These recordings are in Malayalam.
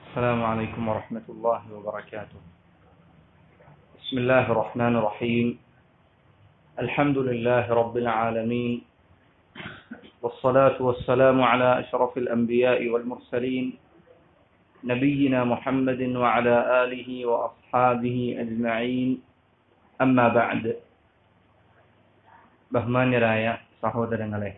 السلام عليكم ورحمة الله وبركاته بسم الله الرحمن الرحيم الحمد لله رب العالمين والصلاة والسلام على أشرف الأنبياء والمرسلين نبينا محمد وعلى آله وأصحابه أجمعين أما بعد ബഹ്മാന്യരായ സഹോദരങ്ങളെ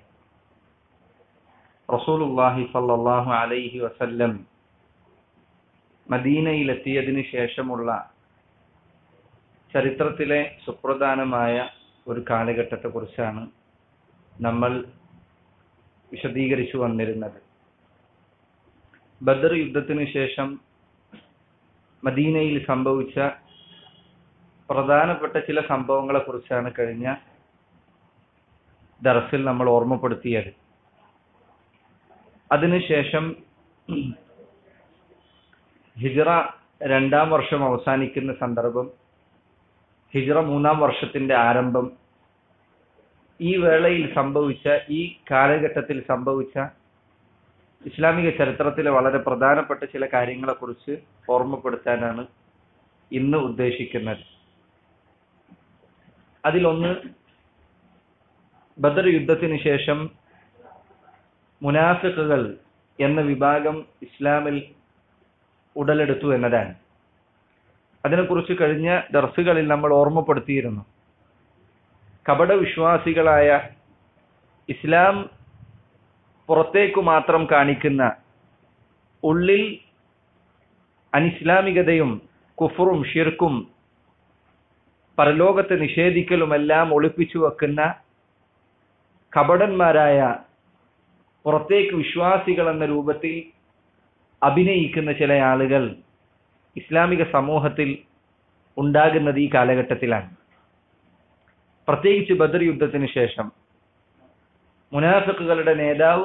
റസൂലുല്ലാഹി സല്ലല്ലാഹു അലൈഹി വസല്ലം മദീനയിലെത്തിയതിനു ശേഷമുള്ള ചരിത്രത്തിലെ സുപ്രധാനമായ ഒരു കാലഘട്ടത്തെക്കുറിച്ചാണ് നമ്മൾ വിശദീകരിച്ചു വന്നിരുന്നത് ബദർ യുദ്ധത്തിനു ശേഷം മദീനയിൽ സംഭവിച്ച പ്രധാനപ്പെട്ട ചില സംഭവങ്ങളെ കുറിച്ചാണ് കഴിഞ്ഞ ദർസിൽ നമ്മൾ ഓർമ്മപ്പെടുത്തിയത് അതിനുശേഷം ഹിജറ രണ്ടാം വർഷം അവസാനിക്കുന്ന സന്ദർഭം ഹിജറ മൂന്നാം വർഷത്തിന്റെ ആരംഭം ഈ വേളയിൽ സംഭവിച്ച ഈ കാലഘട്ടത്തിൽ സംഭവിച്ച ഇസ്ലാമിക ചരിത്രത്തിലെ വളരെ പ്രധാനപ്പെട്ട ചില കാര്യങ്ങളെക്കുറിച്ച് ഓർമ്മപ്പെടുത്താനാണ് ഇന്ന് ഉദ്ദേശിക്കുന്നത് അതിലൊന്ന് ബദർ യുദ്ധത്തിന് ശേഷം മുനാഫിക്കുകൾ എന്ന വിഭാഗം ഇസ്ലാമിൽ ഉടലെടുത്തു എന്നതാണ് അതിനെക്കുറിച്ച് കഴിഞ്ഞ ദർസുകളിൽ നമ്മൾ ഓർമ്മപ്പെടുത്തിയിരുന്നു കപട വിശ്വാസികളായ ഇസ്ലാം പുറത്തേക്കു മാത്രം കാണിക്കുന്ന ഉള്ളിൽ അനിസ്ലാമികതയും കുഫറും ഷിർക്കും പരലോകത്തെ നിഷേധിക്കലുമെല്ലാം ഒളിപ്പിച്ചു വെക്കുന്ന കപടന്മാരായ പുറത്തേക്ക് വിശ്വാസികൾ എന്ന രൂപത്തിൽ അഭിനയിക്കുന്ന ചില ആളുകൾ ഇസ്ലാമിക സമൂഹത്തിൽ ഉണ്ടാകുന്നത് ഈ കാലഘട്ടത്തിലാണ് പ്രത്യേകിച്ച് ബദർ യുദ്ധത്തിന് ശേഷം മുനാഫിക്കുകളുടെ നേതാവ്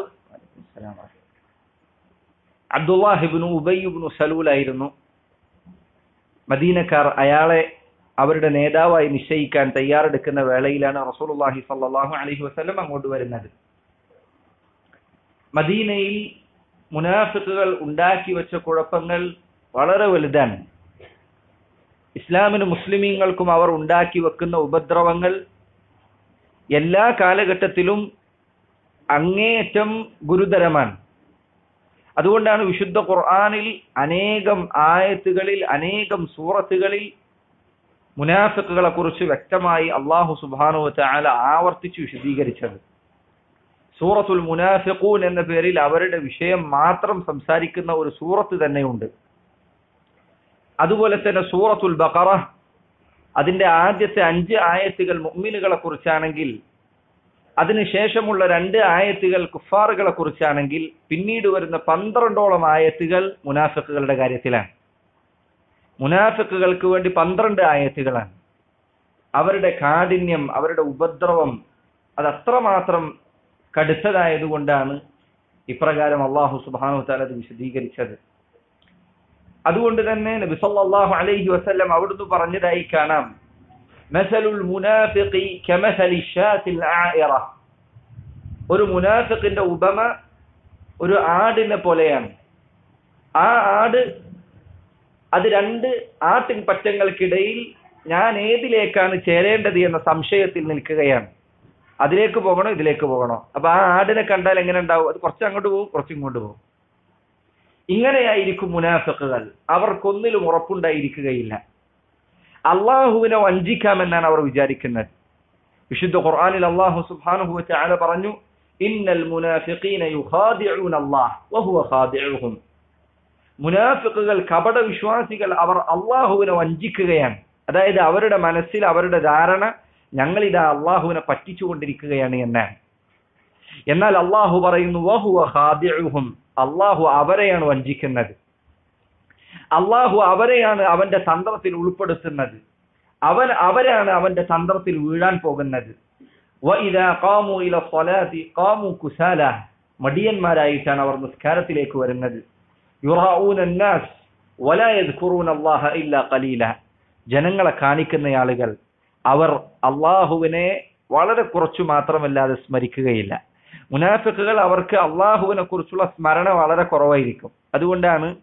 അബ്ദുല്ലാഹിബിനു ഉബയ്യുബിനു സലൂലായിരുന്നു മദീനക്കാർ അയാളെ അവരുടെ നേതാവായി നിശ്ചയിക്കാൻ തയ്യാറെടുക്കുന്ന വേളയിലാണ് റസൂലുള്ളാഹി സല്ലല്ലാഹു അലൈഹി വസല്ലം അങ്ങോട്ട് വരുന്നത് മദീനയിൽ മുനാഫിക്കുകൾ ഉണ്ടാക്കി വെച്ച കുഴപ്പങ്ങൾ വളരെ വലുതാണ് ഇസ്ലാമിനും മുസ്ലിമീങ്ങൾക്കും അവർ ഉണ്ടാക്കി വെക്കുന്ന ഉപദ്രവങ്ങൾ എല്ലാ കാലഘട്ടത്തിലും അങ്ങേയറ്റം ഗുരുതരമാണ് അതുകൊണ്ടാണ് വിശുദ്ധ ഖുർആാനിൽ അനേകം ആയത്തുകളിൽ അനേകം സൂറത്തുകളിൽ മുനാഫിക്കുകളെ കുറിച്ച് വ്യക്തമായി അള്ളാഹു സുബാനു ചാല ആവർത്തിച്ച് വിശദീകരിച്ചത് സൂറത്തുൽ മുനാഫിഖൂൻ എന്ന പേരിൽ അവരുടെ വിഷയം മാത്രം സംസാരിക്കുന്ന ഒരു സൂറത്ത് തന്നെയുണ്ട് അതുപോലെ തന്നെ സൂറത്തുൽ ബഖറ അതിന്റെ ആദ്യത്തെ അഞ്ച് ആയത്തുകൾ മുഅ്മിനുകളെ കുറിച്ചാണെങ്കിൽ അതിനുശേഷമുള്ള രണ്ട് ആയത്തുകൾ കുഫാറുകളെ കുറിച്ചാണെങ്കിൽ പിന്നീട് വരുന്ന പന്ത്രണ്ടോളം ആയത്തുകൾ മുനാഫിക്കുകളുടെ കാര്യത്തിലാണ് മുനാഫിക്കുകൾക്ക് വേണ്ടി പന്ത്രണ്ട് ആയത്തുകളാണ് അവരുടെ കാഠിന്യം അവരുടെ ഉപദ്രവം അത് അത്രമാത്രം കടുത്തതായതുകൊണ്ടാണ് ഇപ്രകാരം അള്ളാഹു സുബാനു താല അത് വിശദീകരിച്ചത് അതുകൊണ്ട് തന്നെ നബി സല്ലല്ലാഹു അലൈഹി വസല്ലം അവിടുന്ന് പറഞ്ഞതായി കാണാം മസലുൽ മുനാഫിഖി കമസലി ഷാത്തിൽ ആയിറ ഒരു മുനാഫിഖിന്റെ ഉപമ ഒരു ആടിനെ പോലെയാണ് ആ ആട് അത് രണ്ട് ആട്ടിൻ പറ്റങ്ങൾക്കിടയിൽ ഞാൻ ഏതിലേക്കാണ് ചേരേണ്ടത് എന്ന സംശയത്തിൽ നിൽക്കുകയാണ് അതിലേക്ക് പോകണോ ഇതിലേക്ക് പോകണോ അപ്പൊ ആ ആടിനെ കണ്ടാൽ എങ്ങനെ ഉണ്ടാവും അത് കുറച്ച് അങ്ങോട്ട് പോകും കുറച്ച് ഇങ്ങോട്ട് പോകും ഇങ്ങനെയായിരിക്കും മുനാഫിക്കുകൾ അവർക്കൊന്നിലും ഉറപ്പുണ്ടായിരിക്കുകയില്ല അള്ളാഹുവിനെ വഞ്ചിക്കാമെന്നാണ് അവർ വിചാരിക്കുന്നത് വിശുദ്ധ ഖുർആനിൽ അള്ളാഹു സുബ്ഹാനഹു വതആല പറഞ്ഞു ഇന്നൽ മുനാഫിഖീന യുഖാദിഊന അല്ലാഹ് വഹുവ ഖാദിഉഹും മുനാഫിക്കുകൾ കപട വിശ്വാസികൾ അവർ അള്ളാഹുവിനെ വഞ്ചിക്കുകയാണ് അതായത് അവരുടെ മനസ്സിൽ അവരുടെ ധാരണ ഞങ്ങൾ ഇതാ അള്ളാഹുവിനെ പറ്റിച്ചുകൊണ്ടിരിക്കുകയാണ് എന്നാണ് എന്നാൽ അള്ളാഹു പറയുന്നു വഹുവ ഖാദിഉഹും അള്ളാഹു അവരെയാണ് വഞ്ചിക്കുന്നത് അള്ളാഹു അവരെയാണ് അവന്റെ തന്ത്രത്തിൽ ഉൾപ്പെടുത്തുന്നത് അവൻ അവരാണ് അവന്റെ തന്ത്രത്തിൽ വീഴാൻ പോകുന്നത് മടിയന്മാരായിട്ടാണ് അവർ നിസ്കാരത്തിലേക്ക് വരുന്നത് ജനങ്ങളെ കാണിക്കുന്ന ആളുകൾ അവർ അള്ളാഹുവിനെ വളരെ കുറച്ചു മാത്രമല്ലാതെ സ്മരിക്കുകയില്ല മുനാഫിക്കുകൾ അവർക്ക് അള്ളാഹുവിനെ കുറിച്ചുള്ള സ്മരണ വളരെ കുറവായിരിക്കും അതുകൊണ്ടാണ്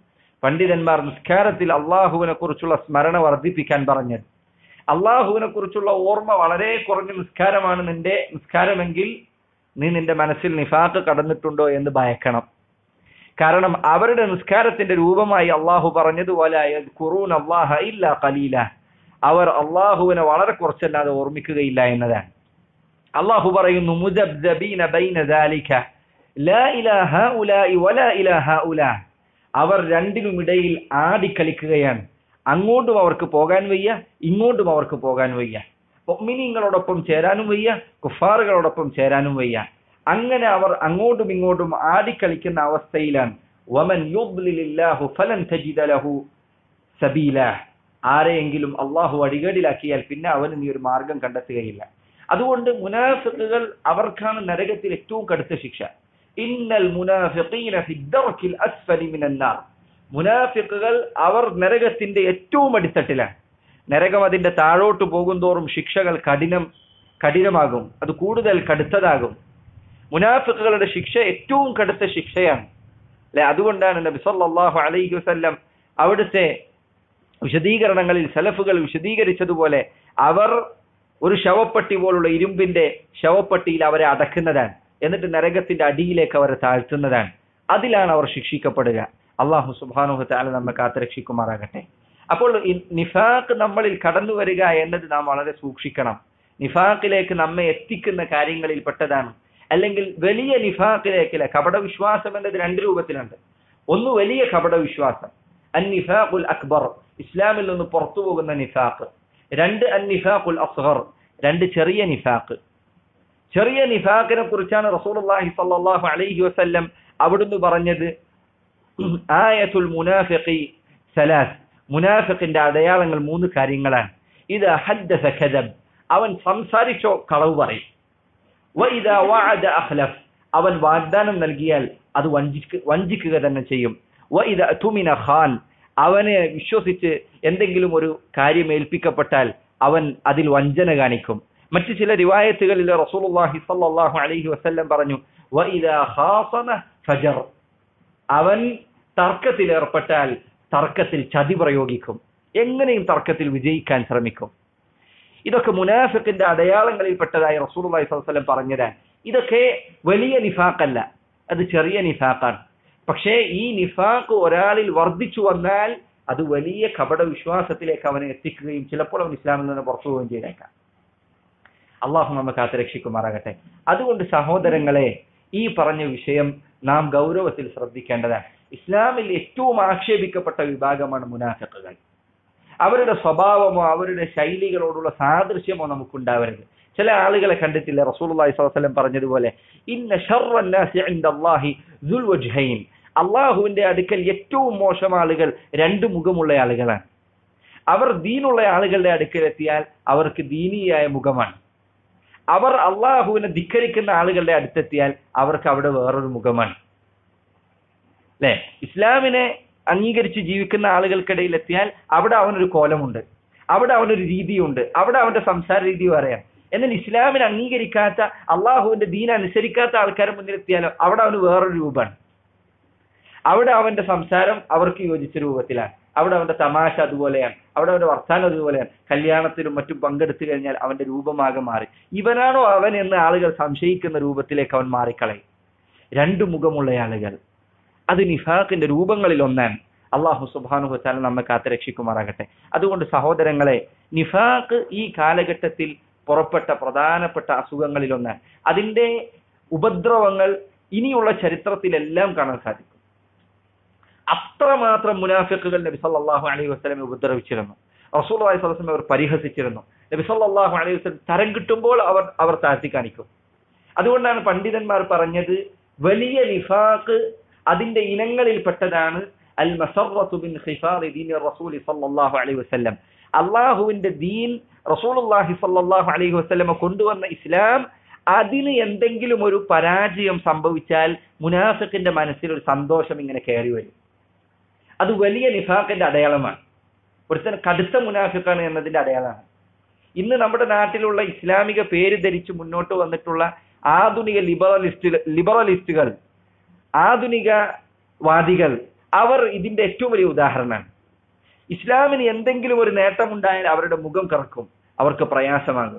പണ്ഡിതന്മാർ നിസ്കാരത്തിൽ അള്ളാഹുവിനെ കുറിച്ചുള്ള സ്മരണ വർദ്ധിപ്പിക്കാൻ പറഞ്ഞത് അള്ളാഹുവിനെ കുറിച്ചുള്ള ഓർമ്മ വളരെ കുറഞ്ഞ നിസ്കാരമാണ് നിന്റെ നിസ്കാരമെങ്കിൽ നീ നിന്റെ മനസ്സിൽ നിഫാക്ക് കടന്നിട്ടുണ്ടോ എന്ന് ഭയക്കണം കാരണം അവരുടെ നിസ്കാരത്തിന്റെ രൂപമായി അള്ളാഹു പറഞ്ഞതുപോലെ ഖുറൂൻ അള്ളാഹ ഇല്ല കലീല അവർ അള്ളാഹുവിനെ വളരെ കുറച്ചല്ലാതെ ഓർമ്മിക്കുകയില്ല എന്നതാണ് അള്ളാഹു പറയുന്നു മുജബ്ദബീന ബൈന ദാലിക ലാ ഇലാഹ ഉലാഇ വലാ ഇലാഹ ഉലാ അവർ രണ്ടിനുമിടയിൽ ആടിക്കളിക്കുകയാണ് അങ്ങോട്ടും അവർക്ക് പോകാൻ വയ്യ ഇങ്ങോട്ടും അവർക്ക് പോകാൻ വയ്യ മൊമിനിങ്ങളോടൊപ്പം ചേരാനും വയ്യ കുഫാറുകളോടൊപ്പം ചേരാനും വയ്യ അങ്ങനെ അവർ അങ്ങോട്ടും ഇങ്ങോട്ടും ആടിക്കളിക്കുന്ന അവസ്ഥയിലാണ് വമൻ യുദ്ലിലില്ലാഹു ഫലൻ തജിദ ലഹു സബീല ആരെയെങ്കിലും അള്ളാഹു അടികേടിലാക്കിയാൽ പിന്നെ അവന് നീ ഒരു മാർഗം കണ്ടെത്തുകയില്ല അതുകൊണ്ട് മുനാഫിക്കുകൾ അവർക്കാണ് നരകത്തിൽ ഏറ്റവും കടുത്ത ശിക്ഷ ഇന്നൽ മുനാഫിഖീന ഫി ദർക്കിൽ അസ്ഫലി മിനൻ നാർ മുനാഫിക്കുകൾ അവർ നരകത്തിന്റെ ഏറ്റവും അടിത്തട്ടിലാണ് നരകം അതിന്റെ താഴോട്ട് പോകുന്തോറും ശിക്ഷകൾ കഠിനം കഠിനമാകും അത് കൂടുതൽ കടുത്തതാകും മുനാഫിക്കുകളുടെ ശിക്ഷ ഏറ്റവും കടുത്ത ശിക്ഷയാണ് അല്ലെ അതുകൊണ്ടാണ് നബി സല്ലല്ലാഹു അലൈഹി വസല്ലം അവിടുത്തെ വിശദീകരണങ്ങളിൽ സലഫുകൾ വിശദീകരിച്ചതുപോലെ അവർ ഒരു ശവപ്പെട്ടി പോലുള്ള ഇരുമ്പിന്റെ ശവപ്പെട്ടിയിൽ അവരെ അടക്കുന്നതാണ് എന്നിട്ട് നരകത്തിന്റെ അടിയിലേക്ക് അവരെ താഴ്ത്തുന്നതാണ് അതിലാണ് അവർ ശിക്ഷിക്കപ്പെടുക അള്ളാഹു സുബാനുഹ താല നമ്മെ കാത്തുരക്ഷിക്കുമാറാകട്ടെ അപ്പോൾ ഈ നിഫാഖ് നമ്മളിൽ കടന്നു വരിക എന്നത് നാം വളരെ സൂക്ഷിക്കണം നിഫാഖിലേക്ക് നമ്മെ എത്തിക്കുന്ന കാര്യങ്ങളിൽ പെട്ടതാണ് അല്ലെങ്കിൽ വലിയ നിഫാഖിലേക്കിലെ കപടവിശ്വാസം എന്നത് രണ്ട് രൂപത്തിലുണ്ട് ഒന്ന് വലിയ കപടവിശ്വാസം അൻ നിഫാഖുൽ അക്ബർ ഇസ്ലാമിൽ നിന്ന് പുറത്തു പോകുന്ന നിഫാഖ് രണ്ട് അൻ നിഫാഖുൽ അസ്ഹർ രണ്ട് ചെറിയ നിഫാഖ് ചെറിയ നിഫാഖിനെ കുറിച്ചാണ് റസൂലുള്ളാഹി സ്വല്ലല്ലാഹു അലൈഹി വസല്ലം അവിടുന്ന് പറഞ്ഞത് ആയത്തുൽ മുനാഫിഖി സലാസ് മുനാഫിഖിന്റെ അടയാളങ്ങൾ മൂന്ന് കാര്യങ്ങളാണ് ഇത് ഹദ്ദസ കദബ് അവൻ സംസാരിച്ചോ കളവ് പറയും വഇദ വഅദ അഖ്ലഫ് അവൻ വാഗ്ദാനം നൽകിയാൽ അത് വഞ്ചിക്ക വഞ്ചിക്കുക തന്നെ ചെയ്യും വഇദ തുമിന ഖാൻ അവനെ വിശ്വസിച്ച് എന്തെങ്കിലും ഒരു കാര്യം ഏൽപ്പിക്കപ്പെട്ടാൽ അവൻ അതിൽ വഞ്ചന കാണിക്കും മറ്റു ചില റിവായത്തുകളിൽ റസൂലുള്ളാഹി സ്വല്ലല്ലാഹു അലൈഹി വസല്ലം പറഞ്ഞു വഇദ ഖാസമ ഫജർ അവൻ തർക്കത്തിൽ ഏർപ്പെട്ടാൽ തർക്കത്തിൽ ചതി പ്രയോഗിക്കും എങ്ങനെയും തർക്കത്തിൽ വിജയിക്കാൻ ശ്രമിക്കും ഇതൊക്കെ മുനാഫിക്കിന്റെ അടയാളങ്ങളിൽ പെട്ടതായി റസൂലുള്ളാഹി സ്വല്ലല്ലാഹു അലൈഹി വസല്ലം പറഞ്ഞതാണ് ഇതൊക്കെ വലിയ നിഫാഖല്ല അത് ചെറിയ നിഫാഖാണ് പക്ഷേ ഈ നിഫാഖ് ഒരാളിൽ വർദ്ധിച്ചു വന്നാൽ അത് വലിയ കപട വിശ്വാസത്തിലേക്ക് അവനെ എത്തിക്കുകയും ചിലപ്പോൾ അവൻ ഇസ്ലാമിൽ നിന്ന് പുറത്തു പോവുകയും ചെയ്തേക്കാം അള്ളാഹു നമ്മെ കാത്തുരക്ഷിക്കുമാറാകട്ടെ അതുകൊണ്ട് സഹോദരങ്ങളെ ഈ പറഞ്ഞ വിഷയം നാം ഗൗരവത്തിൽ ശ്രദ്ധിക്കേണ്ടതാണ് ഇസ്ലാമിൽ ഏറ്റവും ആക്ഷേപിക്കപ്പെട്ട വിഭാഗമാണ് മുനാഫിക്കുകൾ അവരുടെ സ്വഭാവമോ അവരുടെ ശൈലികളോടുള്ള സാദൃശ്യമോ നമുക്കുണ്ടാവരുത് ചില ആളുകളെ കണ്ടിട്ടില്ല റസൂലുള്ളാഹി സ്വല്ലല്ലാഹു അലൈഹി വസല്ലം പറഞ്ഞതുപോലെ ഇന്ന ശർറൻ നാസി ഇൻദല്ലാഹി ദുൽ വജ്ഹൈൻ അള്ളാഹുവിന്റെ അടുക്കൽ ഏറ്റവും മോശം ആളുകൾ രണ്ട് മുഖമുള്ള ആളുകളാണ് അവർ ദീനുള്ള ആളുകളുടെ അടുക്കൽ എത്തിയാൽ അവർക്ക് ദീനീയായ മുഖമാണ് അവർ അള്ളാഹുവിനെ ധിക്കരിക്കുന്ന ആളുകളുടെ അടുത്തെത്തിയാൽ അവർക്ക് അവിടെ വേറൊരു മുഖമാണ് അല്ലെ ഇസ്ലാമിനെ അംഗീകരിച്ച് ജീവിക്കുന്ന ആളുകൾക്കിടയിൽ എത്തിയാൽ അവിടെ അവനൊരു കോലമുണ്ട് അവിടെ അവനൊരു രീതിയുണ്ട് അവിടെ അവന്റെ സംസാര രീതി പറയാം എന്നാൽ ഇസ്ലാമിനെ അംഗീകരിക്കാത്ത അള്ളാഹുവിന്റെ ദീന അനുസരിക്കാത്ത ആൾക്കാരെ മുന്നിലെത്തിയാലോ അവിടെ അവന് വേറൊരു രൂപമാണ് അവിടെ അവന്റെ സംസാരം അവർക്ക് യോജിച്ച രൂപത്തിലാണ് അവിടെ അവന്റെ തമാശ അതുപോലെയാണ് അവിടെ അവന്റെ വർത്താനം അതുപോലെയാണ് കല്യാണത്തിലും മറ്റും പങ്കെടുത്തു കഴിഞ്ഞാൽ അവന്റെ രൂപമാകെ മാറി ഇവനാണോ അവൻ എന്ന് ആളുകൾ സംശയിക്കുന്ന രൂപത്തിലേക്ക് അവൻ മാറിക്കളയും രണ്ടു മുഖമുള്ള ആളുകൾ അത് നിഫാഖിന്റെ രൂപങ്ങളിൽ ഒന്നാണ് അള്ളാഹു സുബാനു താല നമ്മെ കാത്തുരക്ഷിക്കുമാറാകട്ടെ അതുകൊണ്ട് സഹോദരങ്ങളെ നിഫാഖ് ഈ കാലഘട്ടത്തിൽ പുറപ്പെട്ട പ്രധാനപ്പെട്ട അസുഖങ്ങളിൽ ഒന്നാണ് അതിന്റെ ഉപദ്രവങ്ങൾ ഇനിയുള്ള ചരിത്രത്തിലെല്ലാം കാണാൻ സാധിക്കും അത്രമാത്രം മുനാഫിക്കുകൾ നബി സല്ലല്ലാഹു അലൈഹി വസല്ലമെ ഉപദ്രവിച്ചിരുന്നു റസൂൽ അലൈഹി വസല്ലം അവർ പരിഹസിച്ചിരുന്നു നബി സല്ലല്ലാഹു അലൈഹി വസല്ലം തരം കിട്ടുമ്പോൾ അവർ അവർ താഴ്ത്തി കാണിക്കും അതുകൊണ്ടാണ് പണ്ഡിതന്മാർ പറഞ്ഞത് വലിയ നിഫാഖ് അതിന്റെ ഇനങ്ങളിൽപ്പെട്ടതാണ് അൽ മസറത്തു ബിൻ ഖിഫാറി ദീൻ റസൂൽ സല്ലല്ലാഹു അലൈഹി വസല്ലം അള്ളാഹുവിന്റെ ദീൻ റസൂലുള്ളാഹി സല്ലല്ലാഹു അലൈഹി വസല്ലമ കൊണ്ടുവന്ന ഇസ്ലാം അതിന് എന്തെങ്കിലും ഒരു പരാജയം സംഭവിച്ചാൽ മുനാഫിക്കിന്റെ മനസ്സിൽ ഒരു സന്തോഷം ഇങ്ങനെ കയറി വരും അത് വലിയ നിഫാഖിന്റെ അടയാളമാണ് ഒരുത്തൻ കടുത്ത മുനാഫിക്കാണ് എന്നതിന്റെ അടയാളമാണ് ഇന്ന് നമ്മുടെ നാട്ടിലുള്ള ഇസ്ലാമിക പേര് ധരിച്ച് മുന്നോട്ട് വന്നിട്ടുള്ള ആധുനിക ലിബറലിസ്റ്റ് ലിബറലിസ്റ്റുകൾ ആധുനിക വാദികൾ അവർ ഇതിന്റെ ഏറ്റവും വലിയ ഉദാഹരണമാണ് ഇസ്ലാമിന് എന്തെങ്കിലും ഒരു നേട്ടമുണ്ടായാൽ അവരുടെ മുഖം കറക്കും അവർക്ക് പ്രയാസമാകും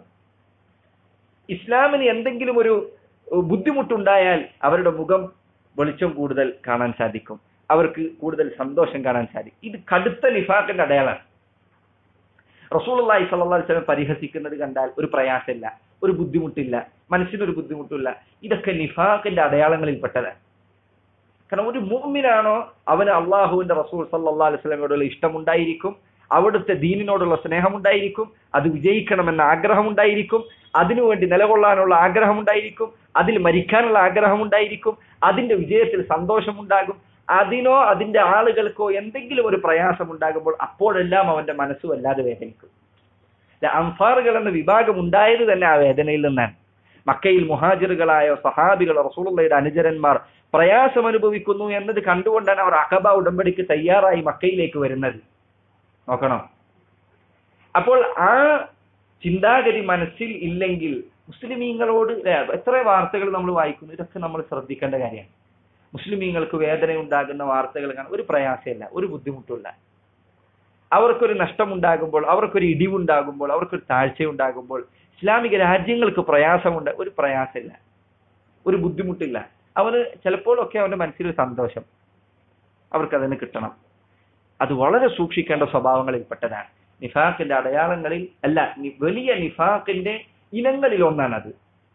ഇസ്ലാമിന് എന്തെങ്കിലും ഒരു ഏഹ്, ബുദ്ധിമുട്ടുണ്ടായാൽ അവരുടെ മുഖം വെളിച്ചം കൂടുതൽ കാണാൻ സാധിക്കും അവർക്ക് കൂടുതൽ സന്തോഷം കാണാൻ സാധിക്കും ഇത് കടുത്ത നിഫാഖിന്റെ അടയാളാണ് റസൂലുള്ളാഹി സ്വല്ലല്ലാഹു അലൈഹി വസല്ലം പരിഹസിക്കുന്നത് കണ്ടാൽ ഒരു പ്രയാസമില്ല ഒരു ബുദ്ധിമുട്ടില്ല മനസ്സിനൊരു ബുദ്ധിമുട്ടില്ല ഇതൊക്കെ നിഫാഖിന്റെ അടയാളങ്ങളിൽ പെട്ടതാണ് കാരണം ഒരു മുഅ്മിനാണോ അവന് അള്ളാഹുവിന്റെ റസൂൽ സല്ലല്ലാഹു അലൈഹി വസല്ലമയോടുള്ള ഇഷ്ടമുണ്ടായിരിക്കും അവിടുത്തെ ദീനിനോടുള്ള സ്നേഹമുണ്ടായിരിക്കും അത് വിജയിക്കണമെന്ന ആഗ്രഹമുണ്ടായിരിക്കും അതിനുവേണ്ടി നിലകൊള്ളാനുള്ള ആഗ്രഹമുണ്ടായിരിക്കും അതിൽ മരിക്കാനുള്ള ആഗ്രഹമുണ്ടായിരിക്കും അതിന്റെ വിജയത്തിൽ സന്തോഷമുണ്ടാകും അതിനോ അതിന്റെ ആളുകൾക്കോ എന്തെങ്കിലും ഒരു പ്രയാസം ഉണ്ടാകുമ്പോൾ അപ്പോഴെല്ലാം അവന്റെ മനസ്സ് വല്ലാതെ വേദനിക്കും ദ അൻസാറുകൾ എന്ന വിഭാഗം ഉണ്ടായത് തന്നെ ആ വേദനയിൽ നിന്നാണ് മക്കയിൽ മുഹാജിറുകളായ സഹാബികൾ റസൂലുള്ളയുടെ അനുചരന്മാർ പ്രയാസം അനുഭവിക്കുന്നു എന്നത് കണ്ടുകൊണ്ടാണ് അവർ അഖബ ഉടമ്പടിക്ക് തയ്യാറായി മക്കയിലേക്ക് വരുന്നത് നോക്കണം അപ്പോൾ ആ ചിന്താഗതി മനസ്സിൽ ഇല്ലെങ്കിൽ മുസ്ലിമീങ്ങളോട് ല്ലേ, എത്ര വാർത്തകൾ നമ്മൾ വായിക്കുന്നു ഇതൊക്കെ നമ്മൾ ശ്രദ്ധിക്കേണ്ട കാര്യമാണ് മുസ്ലിമീങ്ങൾക്ക് വേദന ഉണ്ടാകുന്ന വാർത്തകൾ കാണാൻ ഒരു പ്രയാസമില്ല ഒരു ബുദ്ധിമുട്ടില്ല അവർക്കൊരു നഷ്ടമുണ്ടാകുമ്പോൾ അവർക്കൊരു ഇടിവുണ്ടാകുമ്പോൾ അവർക്കൊരു താഴ്ചയുണ്ടാകുമ്പോൾ ഇസ്ലാമിക രാജ്യങ്ങൾക്ക് പ്രയാസമുണ്ട് ഒരു പ്രയാസമില്ല ഒരു ബുദ്ധിമുട്ടില്ല അവന് ചിലപ്പോഴൊക്കെ അവന്റെ മനസ്സിലൊരു സന്തോഷം അവർക്ക് അതിന് കിട്ടണം അത് വളരെ സൂക്ഷിക്കേണ്ട സ്വഭാവങ്ങളിൽപ്പെട്ടതാണ് നിഫാഖിന്റെ അടയാളങ്ങളിൽ അല്ല നി- വലിയ നിഫാഖിന്റെ ഇനങ്ങളിൽ ഒന്നാണത്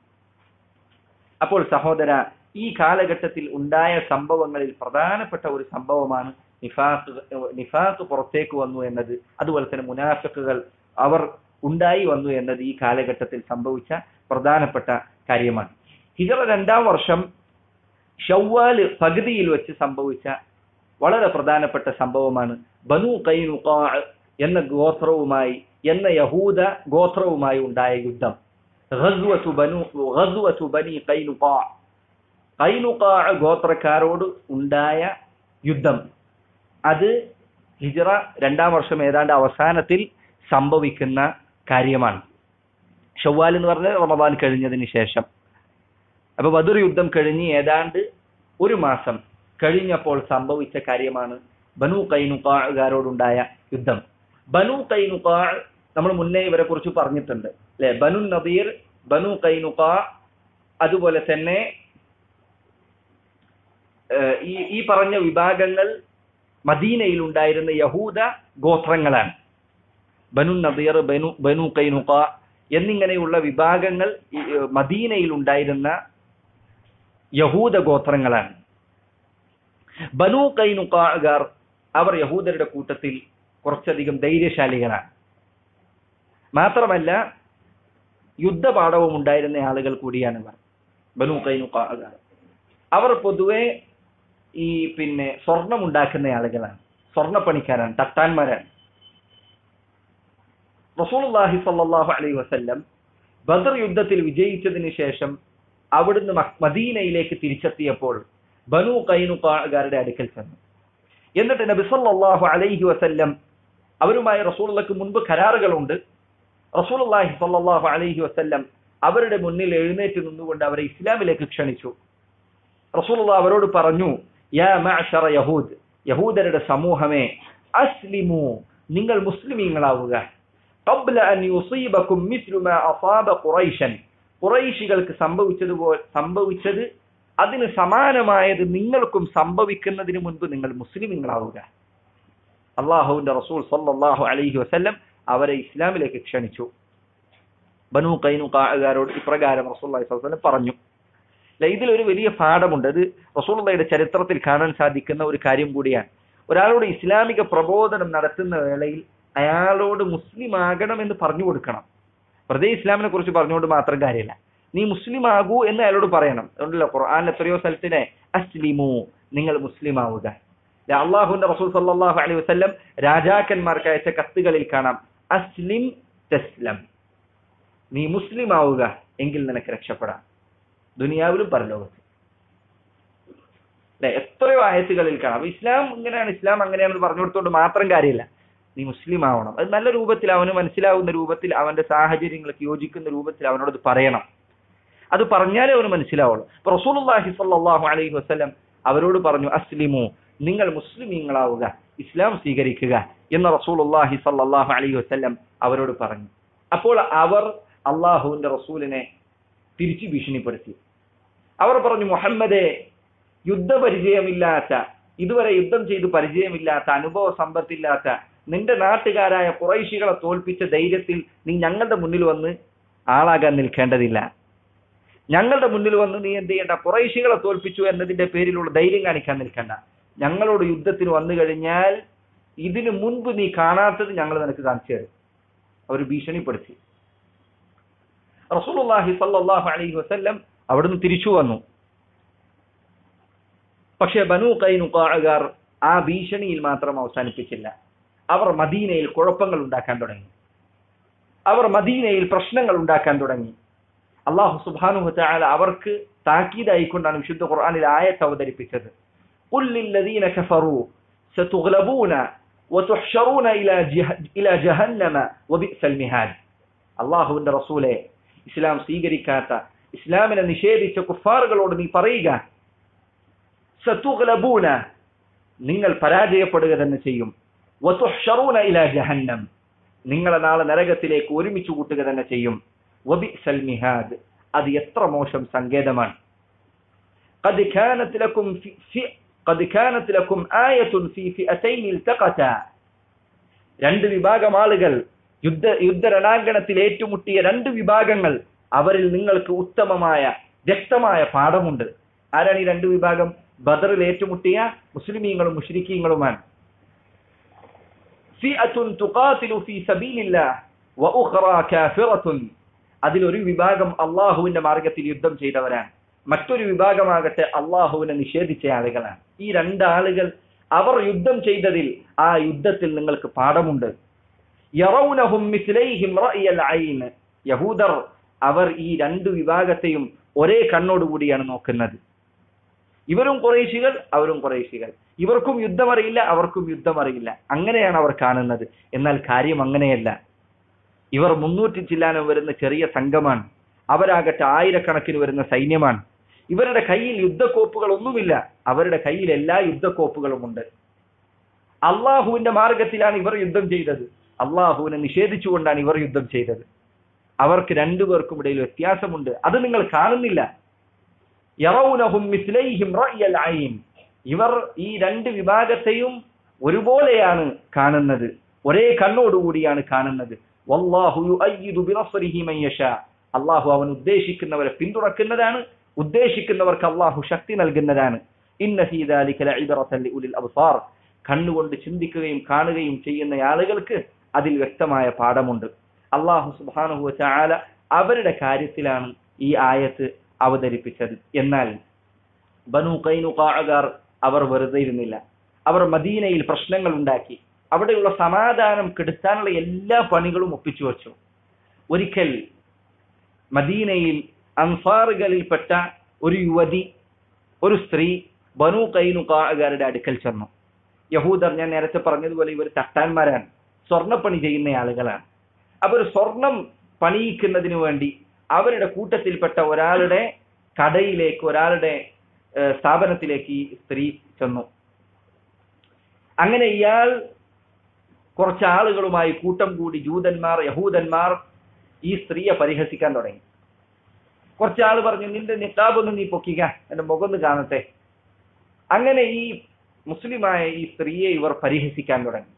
അപ്പോൾ സഹോദര ഈ കാലഘട്ടത്തിൽ ഉണ്ടായ സംഭവങ്ങളിൽ പ്രധാനപ്പെട്ട ഒരു സംഭവമാണ് നിഫാഖ് നിഫാഖ് പുറത്തേക്ക് വന്നു എന്നത് അതുപോലെ തന്നെ മുനാഫിക്കുകൾ അവർ ഉണ്ടായി വന്നു എന്നത് ഈ കാലഘട്ടത്തിൽ സംഭവിച്ച പ്രധാനപ്പെട്ട കാര്യമാണ് ഹിജറ രണ്ടാം വർഷം ഷവ്വാല് പകുതിയിൽ വെച്ച് സംഭവിച്ച വളരെ പ്രധാനപ്പെട്ട സംഭവമാണ് ബനു കൈനുഖാ എന്ന ഗോത്രവുമായി എന്ന യഹൂദ ഗോത്രവുമായി ഉണ്ടായ യുദ്ധം ഖസ്വതു ബനു ഖസ്വതു ബനി കൈനുഖാ കൈനുഖാ ഗോത്രക്കാരോട് ഉണ്ടായ യുദ്ധം അത് ഹിജറ രണ്ടാം വർഷം ഏതാണ്ട് അവസാനത്തിൽ സംഭവിക്കുന്ന കാര്യമാണ് ഷവ്വാൽ എന്ന് പറഞ്ഞാൽ റമദാൻ കഴിഞ്ഞതിന് ശേഷം അപ്പൊ ബദർ യുദ്ധം കഴിഞ്ഞ് ഏതാണ്ട് ഒരു മാസം കഴിഞ്ഞപ്പോൾ സംഭവിച്ച കാര്യമാണ് ബനു കൈനുക്കാറുകാരോടുണ്ടായ യുദ്ധം ബനു കൈനുക്കാ നമ്മൾ മുന്നേ ഇവരെ കുറിച്ച് പറഞ്ഞിട്ടുണ്ട് അല്ലെ ബനു നദീർ ബനു കൈനുക്കാ അതുപോലെ തന്നെ ഏഹ്, ഈ ഈ പറഞ്ഞ വിഭാഗങ്ങൾ മദീനയിൽ ഉണ്ടായിരുന്ന യഹൂദ ഗോത്രങ്ങളാണ് ബനു നദീർ ബനു ബനു കൈനുക എന്നിങ്ങനെയുള്ള വിഭാഗങ്ങൾ ഈ, ഏഹ്, മദീനയിൽ ഉണ്ടായിരുന്ന യഹൂദ ഗോത്രങ്ങളാണ് ബനു കൈനുകാർ അവർ യഹൂദരുടെ കൂട്ടത്തിൽ കുറച്ചധികം ധൈര്യശാലികളാണ് മാത്രമല്ല യുദ്ധപാഠവും ഉണ്ടായിരുന്ന ആളുകൾ കൂടിയാണ് ഇവർ ബനു കൈനുകാർ അവർ പൊതുവെ ഈ പിന്നെ സ്വർണം ഉണ്ടാക്കുന്ന ആളുകളാണ് സ്വർണ്ണപ്പണിക്കാരാണ് തട്ടാന്മാരാണ് റസൂലുള്ളാഹി സ്വല്ലല്ലാഹു അലൈഹി വസല്ലം ബദർ യുദ്ധത്തിൽ വിജയിച്ചതിന് ശേഷം അവിടുന്ന് മ- മദീനയിലേക്ക് തിരിച്ചെത്തിയപ്പോൾ ബനു കൈനുകാരുടെ അടുക്കൽ ചെന്നു എന്നിട്ട് നബി സല്ലല്ലാഹു അലൈഹി വസല്ലം അവരുമായി റസൂലുള്ളാഹിക്ക് മുൻപ് കരാറുകളുണ്ട് റസൂലുള്ളാഹി സ്വല്ലല്ലാഹു അലൈഹി വസല്ലം അവരുടെ മുന്നിൽ എഴുന്നേറ്റ് നിന്നുകൊണ്ട് അവരെ ഇസ്ലാമിലേക്ക് ക്ഷണിച്ചു റസൂലുള്ള അവരോട് പറഞ്ഞു യാ മഅശറ യഹൂദ് യഹൂദരുടെ സമൂഹമേ അസ്ലിമു നിങ്ങൾ മുസ്ലിമീങ്ങളാവുക قبل أن يصيبكم مثل ما أصاب قريشا ഖുറൈശികൾക്ക് സംഭവിച്ചതുപോലെ സംഭവിച്ചത് അതിന് സമാനമായത് നിങ്ങൾക്കും സംഭവിക്കുന്നതിന് മുൻപ് നിങ്ങൾ മുസ്ലിമീങ്ങളാവുക അള്ളാഹുവിന്റെ റസൂൽ സല്ലല്ലാഹു അലൈഹി വസല്ലം അവരെ ഇസ്ലാമിലേക്ക് ക്ഷണിച്ചു ബനു കൈനുകാരോട് ഇപ്രകാരം റസൂൽ വസല്ലം പറഞ്ഞു അല്ല, ഇതിലൊരു വലിയ പാഠമുണ്ട് അത് റസൂലുള്ളയുടെ ചരിത്രത്തിൽ കാണാൻ സാധിക്കുന്ന ഒരു കാര്യം കൂടിയാണ് ഒരാളോട് ഇസ്ലാമിക പ്രബോധനം നടത്തുന്ന വേളയിൽ അയാളോട് മുസ്ലിം ആകണമെന്ന് പറഞ്ഞു കൊടുക്കണം വെറുതെ ഇസ്ലാമിനെ കുറിച്ച് പറഞ്ഞുകൊണ്ട് മാത്രം കാര്യമില്ല നീ മുസ്ലിം ആകൂ എന്ന് അയാളോട് പറയണം അതുകൊണ്ടല്ലോ ഖുർആൻ എത്രയോ സ്ഥലത്തിനെ അസ്ലിമു നിങ്ങൾ മുസ്ലിം ആവുക ദേ അള്ളാഹുവിന്റെ റസൂൽ സല്ലല്ലാഹു അലൈഹി വസല്ലം രാജാക്കന്മാർക്ക് അയച്ച കത്തുകളിൽ കാണാം അസ്ലിം തസ്ലം നീ മുസ്ലിം ആവുക എങ്കിൽ നിനക്ക് രക്ഷപ്പെടാം ദുനിയാവിലും പരലോകത്തും അല്ലെ എത്രയോ ആയത്തുകളിൽ കാണാം അപ്പൊ ഇസ്ലാം ഇങ്ങനെയാണ് ഇസ്ലാം അങ്ങനെയാണെന്ന് പറഞ്ഞു കൊടുത്തോണ്ട് മാത്രം കാര്യമില്ല നീ മുസ്ലിം ആവണം അത് നല്ല രൂപത്തിൽ അവന് മനസ്സിലാവുന്ന രൂപത്തിൽ അവന്റെ സാഹചര്യങ്ങൾക്ക് യോജിക്കുന്ന രൂപത്തിൽ അവനോട് അത് പറയണം അത് പറഞ്ഞാലേ അവന് മനസ്സിലാവുള്ളൂ അപ്പൊ റസൂലുള്ളാഹി സ്വല്ലല്ലാഹു അലൈഹി വസല്ലം അവരോട് പറഞ്ഞു അസ്ലിമു നിങ്ങൾ മുസ്ലിമീങ്ങളാവുക ഇസ്ലാം സ്വീകരിക്കുക എന്ന് റസൂലുള്ളാഹി സല്ലല്ലാഹു അലൈഹി വസല്ലം അവരോട് പറഞ്ഞു അപ്പോൾ അവർ അള്ളാഹുവിന്റെ റസൂലിനെ തിരിച്ചു ഭീഷണിപ്പെടുത്തി അവർ പറഞ്ഞു മുഹമ്മദെ യുദ്ധപരിചയമില്ലാത്ത ഇതുവരെ യുദ്ധം ചെയ്ത് പരിചയമില്ലാത്ത അനുഭവ സമ്പത്തില്ലാത്ത നിന്റെ നാട്ടുകാരായ കുറൈശികളെ തോൽപ്പിച്ച ധൈര്യത്തിൽ നീ ഞങ്ങളുടെ മുന്നിൽ വന്ന് ആളാകാൻ നിൽക്കേണ്ടതില്ല ഞങ്ങളുടെ മുന്നിൽ വന്ന് നീ എന്ത് ചെയ്യണ്ട കുറൈശികളെ തോൽപ്പിച്ചു എന്നതിന്റെ പേരിലുള്ള ധൈര്യം കാണിക്കാൻ നിൽക്കണ്ട ഞങ്ങളോട് യുദ്ധത്തിന് വന്നു കഴിഞ്ഞാൽ ഇതിനു മുൻപ് നീ കാണാത്തത് ഞങ്ങൾ നിനക്ക് കാണിച്ചു തരും അവർ ഭീഷണിപ്പെടുത്തി റസൂലുള്ളാഹി സല്ലല്ലാഹു അലൈഹി വസല്ലം അവിടുന്ന് തിരിച്ചു വന്നു പക്ഷെ ബനു കൈനുകാർ ആ ഭീഷണിയിൽ മാത്രം അവസാനിപ്പിച്ചില്ല അവർ മദീനയിൽ കുഴപ്പങ്ങൾ ഉണ്ടാക്കാൻ തുടങ്ങി അവർ മദീനയിൽ പ്രശ്നങ്ങൾ ഉണ്ടാക്കാൻ തുടങ്ങി അള്ളാഹു സുബാനു തആല അവർക്ക് താക്കീതായിക്കൊണ്ടാണ് വിശുദ്ധ ഖുർആനിൽ ആയത്ത് അവതരിപ്പിച്ചത് قل للذين كفروا ستغلبون وتحشرون إلى جه... إلى جهنم وبئس المهاد അള്ളാഹുവിന്റെ റസൂലെ ഇസ്ലാം സ്വീകരിക്കാത്ത ഇസ്ലാമിനെ നിഷേധിച്ച കുഫാറുകളോട് നീ പറയുക സത്തുഗ്ലബൂന നിങ്ങൾ പരാജയപ്പെടുക തന്നെ ചെയ്യും വതുഹ്ശറൂന ഇലാ ജഹന്നം നിങ്ങളെ നാളെ നരകത്തിലേക്ക് ഒരുമിച്ച് കൂട്ടുക തന്നെ ചെയ്യും വബിസൽ മിഹാദ് അത് എത്ര മോശം സങ്കേതമാണ് قد كانت لكم في, في قد كانت لكم آية في فئتين التقتا രണ്ട് വിഭാഗം ആളുകൾ യുദ്ധ യുദ്ധരണാങ്കണത്തിൽ ഏറ്റുമുട്ടിയ രണ്ട് വിഭാഗങ്ങൾ അവരിൽ നിങ്ങൾക്ക് ഉത്തമമായ വ്യക്തമായ പാഠമുണ്ട് ആരാണ് ഈ രണ്ട് വിഭാഗം ബദറിൽ ഏറ്റുമുട്ടിയ മുസ്ലിമീങ്ങളും മുഷ്രിക്കീങ്ങളുമാണ് ഫിഅത്തുൻ തുഖാതിലു ഫീ സബീലില്ലാഹ് വഉഖറാ കാഫിറത്തുൻ അതിലൊരു വിഭാഗം അള്ളാഹുവിന്റെ മാർഗത്തിൽ യുദ്ധം ചെയ്തവരാണ് മറ്റൊരു വിഭാഗമാകട്ടെ അള്ളാഹുവിനെ നിഷേധിച്ച ആളുകളാണ് ഈ രണ്ടാളുകൾ അവർ യുദ്ധം ചെയ്തതിൽ ആ യുദ്ധത്തിൽ നിങ്ങൾക്ക് പാഠമുണ്ട് യറൗനഹും മിസ്ലൈഹിം റഅയൽ ഐൻ യഹൂദർ അവർ ഈ രണ്ട് വിഭാഗത്തെയും ഒരേ കണ്ണോടുകൂടിയാണ് നോക്കുന്നത് ഇവരും കുറേശികൾ അവരും കുറേശികൾ ഇവർക്കും യുദ്ധമറിയില്ല അവർക്കും യുദ്ധമറിയില്ല അങ്ങനെയാണ് അവർ കാണുന്നത് എന്നാൽ കാര്യം അങ്ങനെയല്ല ഇവർ മുന്നൂറ്റി ചില്ലാനം വരുന്ന ചെറിയ സംഘമാണ് അവരാകട്ടെ ആയിരക്കണക്കിന് വരുന്ന സൈന്യമാണ് ഇവരുടെ കയ്യിൽ യുദ്ധക്കോപ്പുകൾ ഒന്നുമില്ല അവരുടെ കയ്യിൽ എല്ലാ യുദ്ധക്കോപ്പുകളും ഉണ്ട് അള്ളാഹുവിന്റെ മാർഗത്തിലാണ് ഇവർ യുദ്ധം ചെയ്തത് അള്ളാഹുവിനെ നിഷേധിച്ചുകൊണ്ടാണ് ഇവർ യുദ്ധം ചെയ്തത് അവർക്ക് രണ്ടുപേർക്കും ഇടയിൽ വ്യത്യാസമുണ്ട് അത് നിങ്ങൾ കാണുന്നില്ല യറൗനഹും മിസ്ലൈഹിം റഅയൽ ഐൻ ഇവർ ഈ രണ്ട് വിഭാഗത്തെയും ഒരുപോലെയാണ് കാണുന്നത് ഒരേ കണ്ണോടുകൂടിയാണ് കാണുന്നത് വല്ലാഹു യുഅയ്യിദു ബിനസ്രിഹി മൻ യശാ അള്ളാഹു അവൻ ഉദ്ദേശിക്കുന്നവരെ പിന്തുണക്കുന്നതാണ് ഉദ്ദേശിക്കുന്നവർക്ക് അള്ളാഹു ശക്തി നൽകുന്നതാണ് ഇന്ന ഫീ ദാലിക ലഇബ്റതൻ ലിഉലിൽ അബ്സാർ കണ്ണുകൊണ്ട് ചിന്തിക്കുകയും കാണുകയും ചെയ്യുന്ന ആളുകൾക്ക് അതിൽ വ്യക്തമായ പാഠമുണ്ട് അള്ളാഹു സുബ്ഹാനഹു വതആല അവരുടെ കാര്യത്തിലാണ് ഈ ആയത്ത് അവതരിപ്പിച്ചത് എന്നാൽ ബനു കൈനുകാർ അവർ വെറുതെ ഇരുന്നില്ല അവർ മദീനയിൽ പ്രശ്നങ്ങൾ ഉണ്ടാക്കി അവിടെയുള്ള സമാധാനം കെടുത്താനുള്ള എല്ലാ പണികളും ഒപ്പിച്ചു വച്ചു ഒരിക്കൽ മദീനയിൽ അൻസാറുകളിൽപ്പെട്ട ഒരു യുവതി ഒരു സ്ത്രീ ബനു കൈനുകാരുടെ അടുക്കൽ ചെന്നു യഹൂദർ ഞാൻ നേരത്തെ പറഞ്ഞതുപോലെ ഇവർ തട്ടാന്മാരാണ് സ്വർണ്ണപ്പണി ചെയ്യുന്ന ആളുകളാണ് അവർ സ്വർണം പണിയിക്കുന്നതിന് വേണ്ടി അവരുടെ കൂട്ടത്തിൽപ്പെട്ട ഒരാളുടെ കടയിലേക്ക് ഒരാളുടെ ഏഹ്, സ്ഥാപനത്തിലേക്ക് ഈ സ്ത്രീ ചെന്നു അങ്ങനെ ഇയാൾ കുറച്ച് ആളുകളുമായി കൂട്ടം കൂടി ജൂതന്മാർ യഹൂദന്മാർ ഈ സ്ത്രീയെ പരിഹസിക്കാൻ തുടങ്ങി കുറച്ചാൾ പറഞ്ഞു നിന്റെ നിക്കാബ് ഒന്ന് നീ പൊക്കിക്ക എന്റെ മുഖം ഒന്ന് കാണട്ടെ അങ്ങനെ ഈ മുസ്ലിമായ ഈ സ്ത്രീയെ ഇവർ പരിഹസിക്കാൻ തുടങ്ങി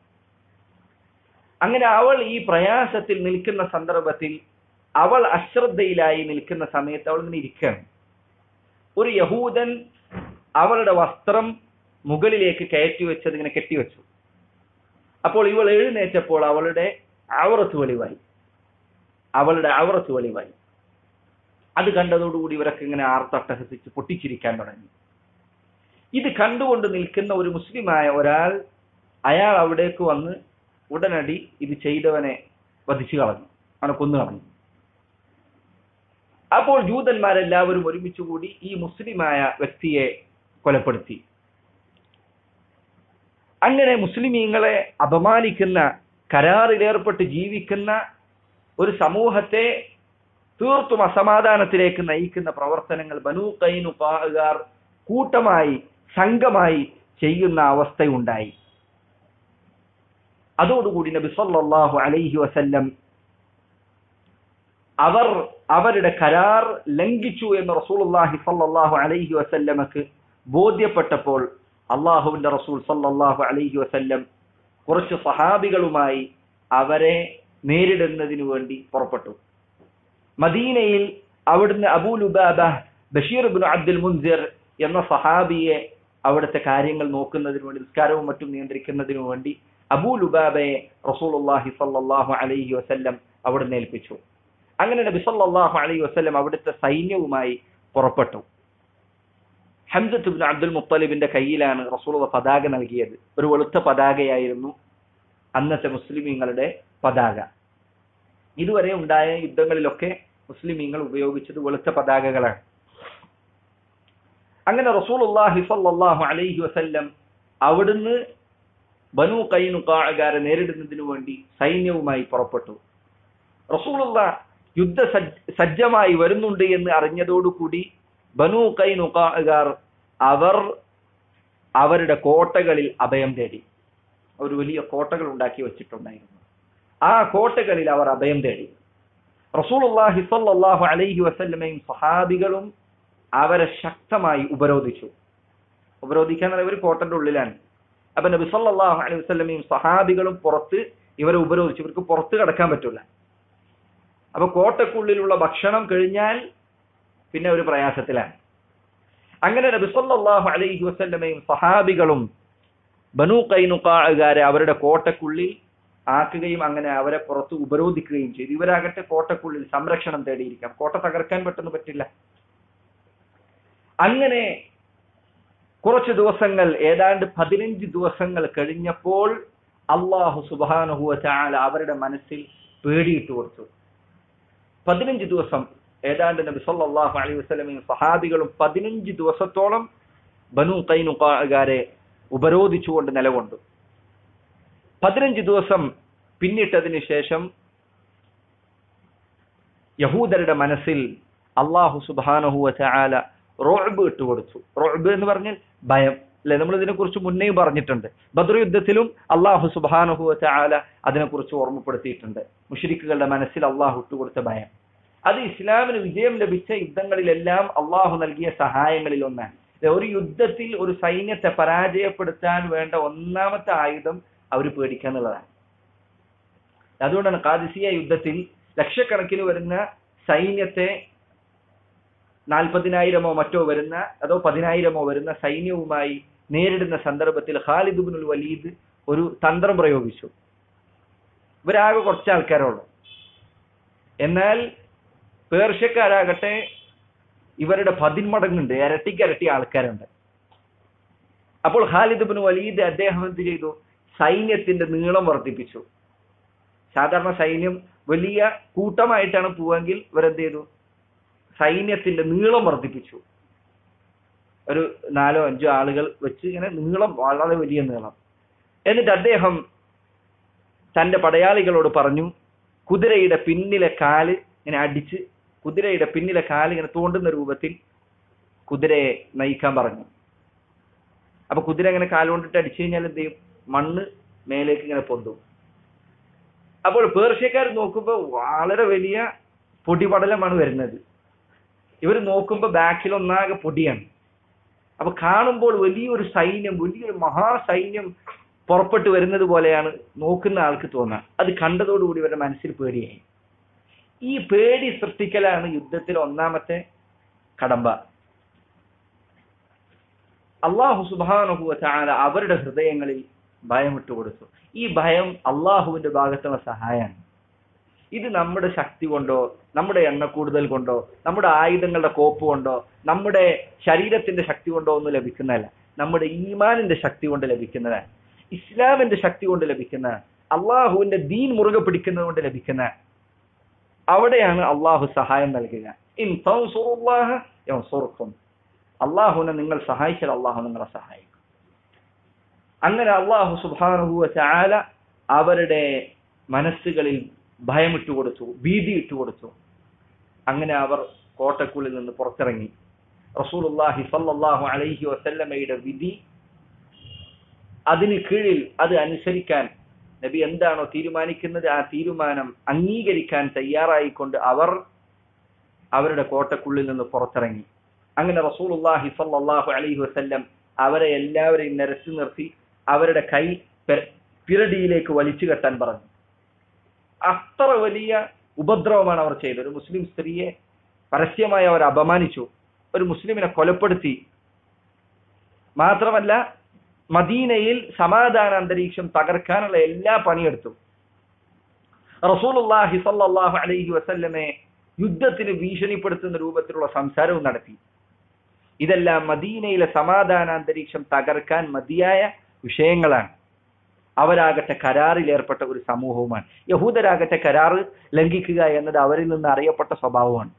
അങ്ങനെ അവൾ ഈ പ്രയാസത്തിൽ നിൽക്കുന്ന സന്ദർഭത്തിൽ അവൾ അശ്രദ്ധയിലായി നിൽക്കുന്ന സമയത്ത് അവൾ ഇങ്ങനെ ഇരിക്കുകയാണ് ഒരു യഹൂദൻ അവളുടെ വസ്ത്രം മുകളിലേക്ക് കയറ്റി വെച്ചത് ഇങ്ങനെ കെട്ടിവെച്ചു അപ്പോൾ ഇവൾ എഴുന്നേറ്റപ്പോൾ അവളുടെ ആവറത്ത് വെളിവായി അവളുടെ ആവറത്ത് വെളിവായി അത് കണ്ടതോടുകൂടി ഇവരൊക്കെ ഇങ്ങനെ ആർത്തട്ടഹസിച്ച് പൊട്ടിച്ചിരിക്കാൻ തുടങ്ങി ഇത് കണ്ടുകൊണ്ട് നിൽക്കുന്ന ഒരു മുസ്ലിമായ ഒരാൾ അയാൾ അവിടേക്ക് വന്ന് ഉടനടി ഇത് ചെയ്തവനെ വധിച്ചു കളഞ്ഞു അവനെ കൊന്നു കളഞ്ഞു അപ്പോൾ ജൂതന്മാരെല്ലാവരും ഒരുമിച്ച് കൂടി ഈ മുസ്ലിമായ വ്യക്തിയെ കൊലപ്പെടുത്തി അങ്ങനെ മുസ്ലിമീങ്ങളെ അപമാനിക്കുന്ന കരാറിലേർപ്പെട്ട് ജീവിക്കുന്ന ഒരു സമൂഹത്തെ തീർത്തും അസമാധാനത്തിലേക്ക് നയിക്കുന്ന പ്രവർത്തനങ്ങൾ ബനു കൈനുകാർ കൂട്ടമായി സംഘമായി ചെയ്യുന്ന അവസ്ഥയുണ്ടായി അതോടുകൂടി നബി സല്ലല്ലാഹു അലൈഹി വസല്ലം അവർ അവരുടെ കരാർ ലംഘിച്ചു എന്ന് റസൂലുള്ളാഹി സല്ലല്ലാഹു അലൈഹി വസല്ലമക്ക് ബോധ്യപ്പെട്ടപ്പോൾ അള്ളാഹുവിന്റെ റസൂൽ സല്ലല്ലാഹു അലൈഹി വസല്ലം കുറച്ച് സഹാബികളുമായി അവരെ നേരിടുന്നതിനു വേണ്ടി പുറപ്പെട്ടു മദീനയിൽ അവിടുന്ന് അബൂ ലുബാബ ബഷീർ ഇബ്നു അബ്ദുൽ മുൻസിർ എന്ന സഹാബിയെ അവിടുത്തെ കാര്യങ്ങൾ നോക്കുന്നതിന് വേണ്ടി നിസ്കാരവും മറ്റും നിയന്ത്രിക്കുന്നതിനു വേണ്ടി അബൂ ലുബാബയെ റസൂലുള്ളാഹി സല്ലല്ലാഹു അലൈഹി വസല്ലം അവിടുന്ന് ഏൽപ്പിച്ചു അങ്ങനെ നബി സല്ലല്ലാഹു അലൈഹി വസല്ലം അവിടുത്തെ സൈന്യവുമായി പുറപ്പെട്ടു ഹംസത്ത് ഇബ്നു അബ്ദുൽ മുത്തലിബിന്റെ കയ്യിലാണ് റസൂലുള്ള പതാക നൽകിയത് ഒരു വെളുത്ത പതാകയായിരുന്നു അന്നത്തെ മുസ്ലിമീങ്ങളുടെ പതാക ഇതുവരെ ഉണ്ടായ യുദ്ധങ്ങളിലൊക്കെ മുസ്ലിമീങ്ങൾ ഉപയോഗിച്ചത് വെളുത്ത പതാകകളാണ് അങ്ങനെ റസൂലുള്ളാഹി സ്വല്ലല്ലാഹു അലൈഹി വസല്ലം അവിടുന്ന് ബനു കൈനുകാരെ നേരിടുന്നതിനു വേണ്ടി സൈന്യവുമായി പുറപ്പെട്ടു റസൂലുള്ള യുദ്ധ സജ്ജമായി വരുന്നുണ്ട് എന്ന് അറിഞ്ഞതോടുകൂടി ബനു കൈനുകാർ അവർ അവരുടെ കോട്ടകളിൽ അഭയം തേടി ഒരു വലിയ കോട്ടകൾ ഉണ്ടാക്കി വെച്ചിട്ടുണ്ടായിരുന്നു ആ കോട്ടകളിൽ അവർ അഭയം തേടി റസൂലുള്ളാഹി സ്വല്ലല്ലാഹു അലൈഹി വസല്ലമയും സഹാബികളും അവരെ ശക്തമായി ഉപരോധിച്ചു ഉപരോധിക്കാൻ അവർ കോട്ടന്റെ ഉള്ളിലാണ് അപ്പൊ നബി സല്ലല്ലാഹു അലൈഹി വസല്ലമയും സഹാബികളും പുറത്ത് ഇവരെ ഉപരോധിച്ചു ഇവർക്ക് പുറത്ത് കടക്കാൻ പറ്റില്ല അപ്പൊ കോട്ടക്കുള്ളിലുള്ള ഭക്ഷണം കഴിഞ്ഞാൽ പിന്നെ ഒരു പ്രയാസത്തിലാണ് അങ്ങനെ നബി സല്ലല്ലാഹു അലൈഹി വസല്ലമയും സഹാബികളും ബനു കൈനുക്കാരെ അവരുടെ കോട്ടക്കുള്ളിൽ ആക്കുകയും അങ്ങനെ അവരെ പുറത്ത് ഉപരോധിക്കുകയും ചെയ്തു ഇവരാകട്ടെ കോട്ടക്കുള്ളിൽ സംരക്ഷണം തേടിയിരിക്കാം കോട്ട തകർക്കാൻ പെട്ടെന്ന് പറ്റില്ല അങ്ങനെ കുറച്ച് ദിവസങ്ങൾ ഏതാണ്ട് പതിനഞ്ച് ദിവസങ്ങൾ കഴിഞ്ഞപ്പോൾ അള്ളാഹു സുബാനുഹുവ ചാല അവരുടെ മനസ്സിൽ പേടിയിട്ട് കൊടുത്തു പതിനഞ്ച് ദിവസം ഏതാണ്ട് നബി സല്ലല്ലാഹു അലൈഹി വസല്ലമയും സഹാബികളും പതിനഞ്ച് ദിവസത്തോളം ബനു കൈനുകാരെ ഉപരോധിച്ചുകൊണ്ട് നിലകൊണ്ടു പതിനഞ്ച് ദിവസം പിന്നിട്ടതിന് ശേഷം യഹൂദരുടെ മനസ്സിൽ അള്ളാഹു സുബാനഹുവ ചാല റോബ് ഇട്ടുകൊടുത്തു റോബ് എന്ന് പറഞ്ഞാൽ ഭയം അല്ലെ നമ്മൾ ഇതിനെക്കുറിച്ച് മുന്നേ പറഞ്ഞിട്ടുണ്ട് ബദർ യുദ്ധത്തിലും അള്ളാഹു സുബാനഹുവ ചാല അതിനെക്കുറിച്ച് ഓർമ്മപ്പെടുത്തിയിട്ടുണ്ട് മുഷരിക്കുകളുടെ മനസ്സിൽ അള്ളാഹു ഇട്ടുകൊടുത്ത ഭയം അത് ഇസ്ലാമിന് വിജയം ലഭിച്ച യുദ്ധങ്ങളിലെല്ലാം അള്ളാഹു നൽകിയ സഹായങ്ങളിൽ ഒന്നാണ് ഒരു യുദ്ധത്തിൽ ഒരു സൈന്യത്തെ പരാജയപ്പെടുത്താൻ വേണ്ട ഒന്നാമത്തെ ആയുധം അവർ പേടിക്കുക എന്നുള്ളതാണ് അതുകൊണ്ടാണ് കാദിസിയ യുദ്ധത്തിൽ ലക്ഷക്കണക്കിന് വരുന്ന സൈന്യത്തെ നാൽപ്പതിനായിരമോ മറ്റോ വരുന്ന അതോ പതിനായിരമോ വരുന്ന സൈന്യവുമായി നേരിടുന്ന സന്ദർഭത്തിൽ ഖാലിദ് ബിനുൽ വലീദ് ഒരു തന്ത്രം പ്രയോഗിച്ചു ഇവരാകെ കുറച്ച് ആൾക്കാരുള്ളൂ എന്നാൽ പേർഷ്യക്കാരാകട്ടെ ഇവരുടെ പതിന്മടങ്ങുണ്ട് ഇരട്ടിക്ക് ഇരട്ടി ആൾക്കാരുണ്ട് അപ്പോൾ ഖാലിദ് ബിൻ വലീദ് അദ്ദേഹം എന്ത് ചെയ്തു സൈന്യത്തിന്റെ നീളം വർദ്ധിപ്പിച്ചു സാധാരണ സൈന്യം വലിയ കൂട്ടമായിട്ടാണ് പോവെങ്കിൽ ഇവരെന്ത് ചെയ്തു സൈന്യത്തിന്റെ നീളം വർദ്ധിപ്പിച്ചു ഒരു നാലോ അഞ്ചോ ആളുകൾ വെച്ച് ഇങ്ങനെ നീളം വളരെ വലിയ നീളം എന്നിട്ട് അദ്ദേഹം തന്റെ പടയാളികളോട് പറഞ്ഞു കുതിരയുടെ പിന്നിലെ കാല് ഇങ്ങനെ അടിച്ച് കുതിരയുടെ പിന്നിലെ കാല് ഇങ്ങനെ തോണ്ടുന്ന രൂപത്തിൽ കുതിരയെ നയിക്കാൻ പറഞ്ഞു അപ്പൊ കുതിര ഇങ്ങനെ കാലുകൊണ്ടിട്ട് അടിച്ചു കഴിഞ്ഞാൽ എന്ത് ചെയ്യും മണ്ണ് മേലേക്ക് ഇങ്ങനെ പൊന്തും അപ്പോൾ പേർഷ്യക്കാർ നോക്കുമ്പോൾ വളരെ വലിയ പൊടിപടലമാണ് വരുന്നത് ഇവർ നോക്കുമ്പോൾ ബാക്കിൽ ഒന്നാകെ പൊടിയാണ് അപ്പൊ കാണുമ്പോൾ വലിയൊരു സൈന്യം വലിയൊരു മഹാസൈന്യം പുറപ്പെട്ടു വരുന്നത് പോലെയാണ് നോക്കുന്ന ആൾക്ക് തോന്നുക അത് കണ്ടതോടുകൂടി ഇവരുടെ മനസ്സിൽ പേടിയായി ഈ പേടി സൃഷ്ടിക്കലാണ് യുദ്ധത്തിൽ ഒന്നാമത്തെ കടമ്പ അള്ളാഹു സുബാനുഹുവ ചാല അവരുടെ ഹൃദയങ്ങളിൽ ഭയം കൊടുത്തു ഈ ഭയം അള്ളാഹുവിന്റെ ഭാഗത്തുള്ള സഹായമാണ് ഇത് നമ്മുടെ ശക്തി കൊണ്ടോ നമ്മുടെ എണ്ണ കൂടുതൽ കൊണ്ടോ നമ്മുടെ ആയുധങ്ങളുടെ കോപ്പ് കൊണ്ടോ നമ്മുടെ ശരീരത്തിന്റെ ശക്തി കൊണ്ടോ ഒന്നും ലഭിക്കുന്നതല്ല നമ്മുടെ ഈമാനിന്റെ ശക്തി കൊണ്ട് ലഭിക്കുന്നതാണ് ഇസ്ലാമിന്റെ ശക്തി കൊണ്ട് ലഭിക്കുന്ന അള്ളാഹുവിന്റെ ദീൻ മുറുകെ പിടിക്കുന്നത് കൊണ്ട് ലഭിക്കുന്ന അവിടെയാണ് അള്ളാഹു സഹായം നൽകുക ഇൻ അള്ളാഹുവിനെ നിങ്ങൾ സഹായിച്ചാൽ അള്ളാഹു നിങ്ങളെ സഹായിക്കും അങ്ങനെ അള്ളാഹു സുബാനുഹുവ ചാല അവരുടെ മനസ്സുകളിൽ ഭയമിട്ട് കൊടുത്തു ഭീതി ഇട്ട് കൊടുത്തു അങ്ങനെ അവർ കോട്ടക്കുള്ളിൽ നിന്ന് പുറത്തിറങ്ങി റസൂലുള്ളാഹി സല്ലല്ലാഹു അലൈഹി വസല്ലമയുടെ വിധി അതിന് കീഴിൽ അത് അനുസരിക്കാൻ നബി എന്താണോ തീരുമാനിക്കുന്നത് ആ തീരുമാനം അംഗീകരിക്കാൻ തയ്യാറായിക്കൊണ്ട് അവർ അവരുടെ കോട്ടക്കുള്ളിൽ നിന്ന് പുറത്തിറങ്ങി അങ്ങനെ റസൂലുള്ളാഹി സ്വല്ലല്ലാഹു അലൈഹി വസല്ലം അവരെ എല്ലാവരെയും നിരത്തി നിർത്തി അവരുടെ കൈ പെ- പിരടിയിലേക്ക് വലിച്ചു കെട്ടാൻ പറഞ്ഞു അത്ര വലിയ ഉപദ്രവമാണ് അവർ ചെയ്തത് ഒരു മുസ്ലിം സ്ത്രീയെ പരസ്യമായി അവർ അപമാനിച്ചു ഒരു മുസ്ലിമിനെ കൊലപ്പെടുത്തി മാത്രമല്ല മദീനയിൽ സമാധാന അന്തരീക്ഷം തകർക്കാനുള്ള എല്ലാ പണിയെടുത്തു റസൂലുള്ളാഹി സ്വല്ലല്ലാഹു അലൈഹി വസല്ലമെ യുദ്ധത്തിന് ഭീഷണിപ്പെടുത്തുന്ന രൂപത്തിലുള്ള സംസാരവും നടത്തി ഇതെല്ലാം മദീനയിലെ സമാധാന അന്തരീക്ഷം തകർക്കാൻ മതിയായ വിഷയങ്ങളാണ് അവരാകട്ടെ കരാറിൽ ഏർപ്പെട്ട ഒരു സമൂഹവുമാണ് യഹൂദരാകട്ടെ കരാറ് ലംഘിക്കുക എന്നത് അവരിൽ നിന്ന് അറിയപ്പെട്ട സ്വഭാവമാണ്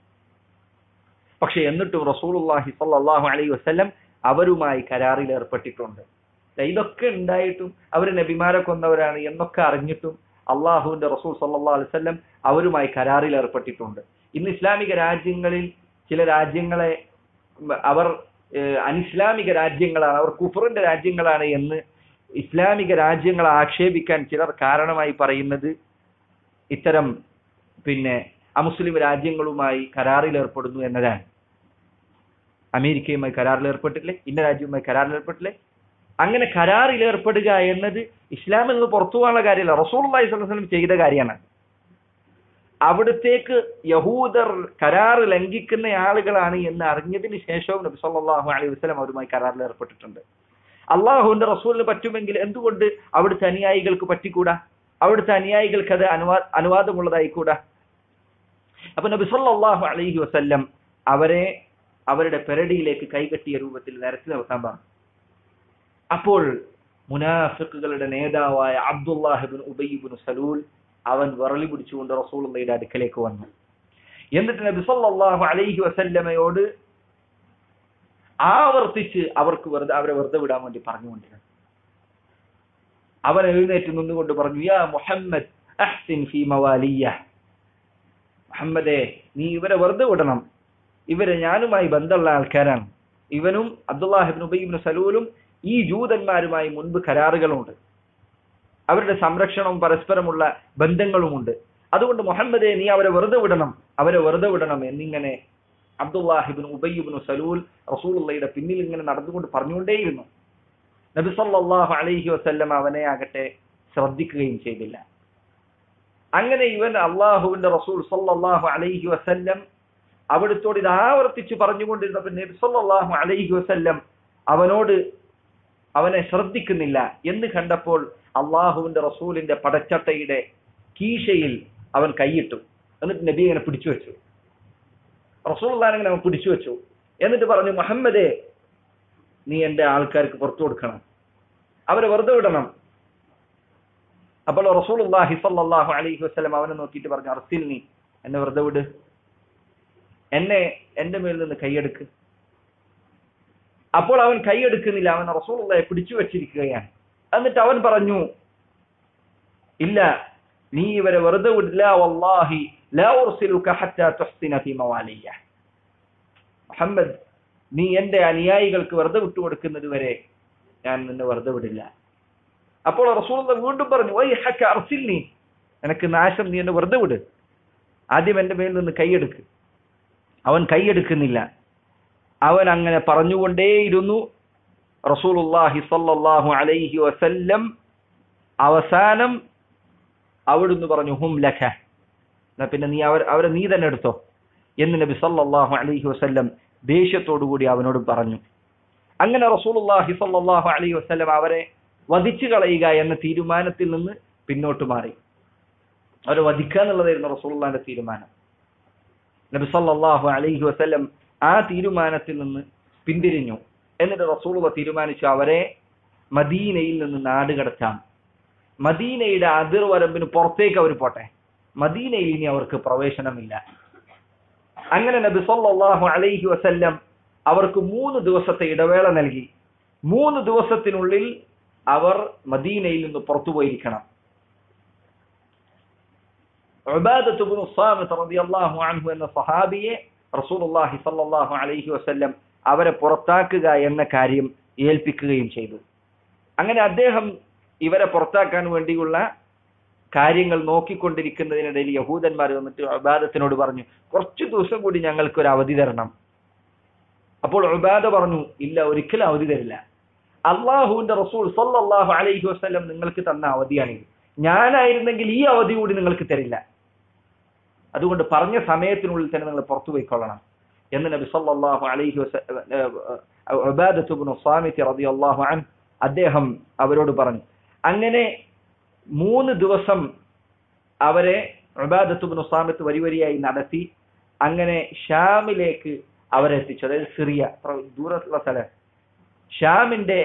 പക്ഷെ എന്നിട്ടും റസൂലുള്ളാഹി സ്വല്ലല്ലാഹു അലൈഹി വസല്ലം അവരുമായി കരാറിൽ ഏർപ്പെട്ടിട്ടുണ്ട് ദാ ഇതൊക്കെ ഉണ്ടായിട്ടും അവർ നബിമാരെ കൊന്നവരാണ് എന്നൊക്കെ അറിഞ്ഞിട്ടും അള്ളാഹുവിന്റെ റസൂൽ സല്ലല്ലാഹു അലൈഹി വസല്ലം അവരുമായി കരാറിൽ ഏർപ്പെട്ടിട്ടുണ്ട് ഇന്ന് ഇസ്ലാമിക രാജ്യങ്ങളിൽ ചില രാജ്യങ്ങളെ ഉം, അവർ ഏഹ്, അനിസ്ലാമിക രാജ്യങ്ങളാണ് അവർ കുഫറിന്റെ രാജ്യങ്ങളാണ് എന്ന് ഇസ്ലാമിക രാജ്യങ്ങളെ ആക്ഷേപിക്കാൻ ചിലർ കാരണമായി പറയുന്നത് ഇത്തരം പിന്നെ അമുസ്ലിം രാജ്യങ്ങളുമായി കരാറിൽ ഏർപ്പെടുന്നു എന്നതാണ് അമേരിക്കയുമായി കരാറിൽ ഏർപ്പെട്ടില്ലേ ഇന്ന രാജ്യവുമായി കരാറിൽ ഏർപ്പെട്ടില്ലേ അങ്ങനെ കരാറിൽ ഏർപ്പെടുക എന്നത് ഇസ്ലാമിൽ നിന്ന് പുറത്തു പോകാനുള്ള കാര്യമല്ല റസൂൽ അള്ളാഹി സ്വലം ചെയ്ത കാര്യമാണ് അവിടത്തേക്ക് യഹൂദർ കരാറ് ലംഘിക്കുന്ന ആളുകളാണ് എന്ന് അറിഞ്ഞതിന് ശേഷവും നബി സല്ലല്ലാഹു അലൈഹി വസല്ലം അവരുമായി കരാറിൽ ഏർപ്പെട്ടിട്ടുണ്ട് അള്ളാഹുവിന്റെ റസൂലിന് പറ്റുമെങ്കിൽ എന്തുകൊണ്ട് അവിടുത്തെ അനുയായികൾക്ക് പറ്റിക്കൂടാ അവിടുത്തെ അനുയായികൾക്ക് അത് അനുവാ അനുവാദമുള്ളതായിക്കൂടാ അപ്പൊ നബി സല്ലല്ലാഹു അലൈഹി വസല്ലം അവരെ അവരുടെ പെരടിയിലേക്ക് കൈകെട്ടിയ രൂപത്തിൽ നിരത്തി നിർത്താൻ പറഞ്ഞു അപ്പോൾ മുനാഫിക്കുകളുടെ നേതാവായ അബ്ദുല്ലാഹിബിൻ ഉബൈബിൻ സലൂൽ അവൻ വിറളി പിടിച്ചുകൊണ്ട് റസൂലുള്ളയുടെ അടുക്കലേക്ക് വന്നു എന്നിട്ട് നബി സല്ലല്ലാഹു അലൈഹി വസല്ലമയോട് ആവർത്തിച്ച് അവർക്ക് വെറുതെ അവരെ വെറുതെ വിടാൻ വേണ്ടി പറഞ്ഞുകൊണ്ടിരുന്നു അവൻ എഴുന്നേറ്റ് നിന്നുകൊണ്ട് പറഞ്ഞു യാ മുഹമ്മദ് അഹ്സിൻ ഫീ മവാലിയ മുഹമ്മദേ നീ ഇവരെ വെറുതെ വിടണം ഇവരെ ഞാനുമായി ബന്ധമുള്ള ആൾക്കാരാണ് ഇവനും അബ്ദുല്ലാഹിബിൻ ഉബൈബിൻ സലൂലും ഈ ജൂതന്മാരുമായി മുൻപ് കരാറുകളുണ്ട് അവരുടെ സംരക്ഷണവും പരസ്പരമുള്ള ബന്ധങ്ങളുമുണ്ട് അതുകൊണ്ട് മുഹമ്മദെ നീ അവരെ വെറുതെ വിടണം അവരെ വെറുതെ വിടണം എന്നിങ്ങനെ അബ്ദുല്ലാഹിബിൻ ഉബയ്യുബിൻ സലൂൽ റസൂലുള്ളയുടെ പിന്നിൽ ഇങ്ങനെ നടന്നുകൊണ്ട് പറഞ്ഞുകൊണ്ടേയിരുന്നു നബി സല്ലല്ലാഹു അലൈഹി വസല്ലം അവനെ ആകട്ടെ ശ്രദ്ധിക്കുകയും ചെയ്തില്ല അങ്ങനെ ഇവൻ അള്ളാഹുവിന്റെ റസൂൽ സല്ലല്ലാഹു അലൈഹി വസല്ലം അവിടുത്തോട് ഇത് ആവർത്തിച്ച് പറഞ്ഞുകൊണ്ടിരുന്നപ്പോൾ നബി സല്ലല്ലാഹു അലൈഹി വസല്ലം അവനോട് അവനെ ശ്രദ്ധിക്കുന്നില്ല എന്ന് കണ്ടപ്പോൾ അള്ളാഹുവിന്റെ റസൂലിന്റെ പടച്ചട്ടയുടെ കീശയിൽ അവൻ കൈയിട്ടു എന്നിട്ട് നബി ഇങ്ങനെ പിടിച്ചു വെച്ചു റസൂൽ ഇങ്ങനെ അവൻ പിടിച്ചു വെച്ചു എന്നിട്ട് പറഞ്ഞു മുഹമ്മദേ നീ എന്റെ ആൾക്കാർക്ക് പുറത്തു കൊടുക്കണം അവരെ വെറുതെ വിടണം അപ്പോൾ റസൂൽ സല്ലല്ലാഹു അലൈഹി വസല്ലം അവനെ നോക്കിയിട്ട് പറഞ്ഞു അർസിൽ നീ എന്നെ വെറുതെ വിട് എന്നെ എന്റെ മേൽ നിന്ന് കൈയെടുക്ക് അപ്പോൾ അവൻ കൈയെടുക്കുന്നില്ല അവൻ റസൂലുള്ളയെ പിടിച്ചു വെച്ചിരിക്കുകയാണ് എന്നിട്ട് അവൻ പറഞ്ഞു ഇല്ല നീ ഇവരെ വെറുതെ വിടില്ല വല്ലാഹി ലാ ഉർസിലുക ഹത്താ തുഹ്സിന ഫീ മവാലിയ മുഹമ്മദ് നീ എന്റെ അനുയായികൾക്ക് വെറുതെ വിട്ടുകൊടുക്കുന്നത് വരെ ഞാൻ നിന്നെ വെറുതെ വിടില്ല അപ്പോൾ റസൂലുള്ള വീണ്ടും പറഞ്ഞു വൈ ഹക്ക അർസിൽനി നിനക്ക് നാശം നീ എന്നെ വെറുതെ വിട് ആദ്യം എന്റെ മേൽ നിന്ന് കൈയെടുക്ക് അവൻ കൈയെടുക്കുന്നില്ല അവൻ അങ്ങനെ പറഞ്ഞുകൊണ്ടേയിരുന്നു റസൂലുള്ളാഹി സ്വല്ലല്ലാഹു അലൈഹി വസല്ലം അവസാനം അവിടുന്ന് പറഞ്ഞു ഹും ലഖ എന്നാ പിന്നെ നീ അവർ അവരെ നീ തന്നെ എടുത്തോ എന്ന് നബി സല്ലല്ലാഹു അലൈഹി വസല്ലം ദേഷ്യത്തോടു കൂടി അവനോട് പറഞ്ഞു അങ്ങനെ റസൂലുള്ളാഹി സ്വല്ലല്ലാഹു അലൈഹി വസല്ലം അവരെ വധിച്ചു കളയുക എന്ന തീരുമാനത്തിൽ നിന്ന് പിന്നോട്ട് മാറി അവരെ വധിക്കുക എന്നുള്ളതായിരുന്നു റസൂലുള്ളാഹിന്റെ തീരുമാനം നബി സല്ലല്ലാഹു അലൈഹി വസല്ലം ആ തീരുമാനത്തിൽ നിന്ന് പിന്തിരിഞ്ഞു എന്നിട്ട് റസൂലുള്ള തീരുമാനിച്ചു അവരെ മദീനയിൽ നിന്ന് നാട് കടത്താം മദീനയുടെ അതിർവരമ്പിന് പുറത്തേക്ക് അവർ പോട്ടെ മദീനയിൽ ഇനി അവർക്ക് പ്രവേശനമില്ല അങ്ങനെ നബി സല്ലല്ലാഹു അലൈഹി വസല്ലം അവർക്ക് മൂന്ന് ദിവസത്തെ ഇടവേള നൽകി മൂന്ന് ദിവസത്തിനുള്ളിൽ അവർ മദീനയിൽ നിന്ന് പുറത്തു പോയിരിക്കണം ഉബാദത്ത് ഇബ്നു സാമിത്ത് റളിയല്ലാഹു അൻഹു എന്ന സഹാബിയെ റസൂലുള്ളാഹി സ്വല്ലല്ലാഹു അലൈഹി വസല്ലം അവരെ പുറത്താക്കുക എന്ന കാര്യം ഏൽപ്പിക്കുകയും ചെയ്തു അങ്ങനെ അദ്ദേഹം ഇവരെ പുറത്താക്കാൻ വേണ്ടിയുള്ള കാര്യങ്ങൾ നോക്കിക്കൊണ്ടിരിക്കുന്നതിനിടയിൽ യഹൂദന്മാർ വന്നിട്ട് ഉബാദത്തിനോട് പറഞ്ഞു കുറച്ചു ദിവസം കൂടി ഞങ്ങൾക്ക് ഒരു അവധി തരണം അപ്പോൾ ഉബാദ പറഞ്ഞു ഇല്ല ഒരിക്കലും അവധി തരില്ല അള്ളാഹുവിന്റെ റസൂൽ സല്ലല്ലാഹു അലൈഹി വസല്ലം നിങ്ങൾക്ക് തന്ന അവധിയാണിത് ഞാനായിരുന്നെങ്കിൽ ഈ അവധി കൂടി നിങ്ങൾക്ക് തരില്ല അതുകൊണ്ട് പറഞ്ഞ സമയത്തിനുള്ളിൽ തന്നെ നിങ്ങൾ പുറത്തു പോയിക്കൊള്ളണം എന്ന് നബി സല്ലല്ലാഹു അലൈഹി വസല്ലം സ്വാമിത്തി റളിയല്ലാഹു അൻ അദ്ദേഹം അവരോട് പറഞ്ഞു അങ്ങനെ മൂന്ന് ദിവസം അവരെ ഉബാദത്തുബിന് സ്വാമിത്ത് വരി വരിയായി നടത്തി അങ്ങനെ ഷാമിലേക്ക് അവരെത്തിച്ചു അതായത് സിറിയ അത്ര ദൂരത്തുള്ള സ്ഥലം ഷാമിന്റെ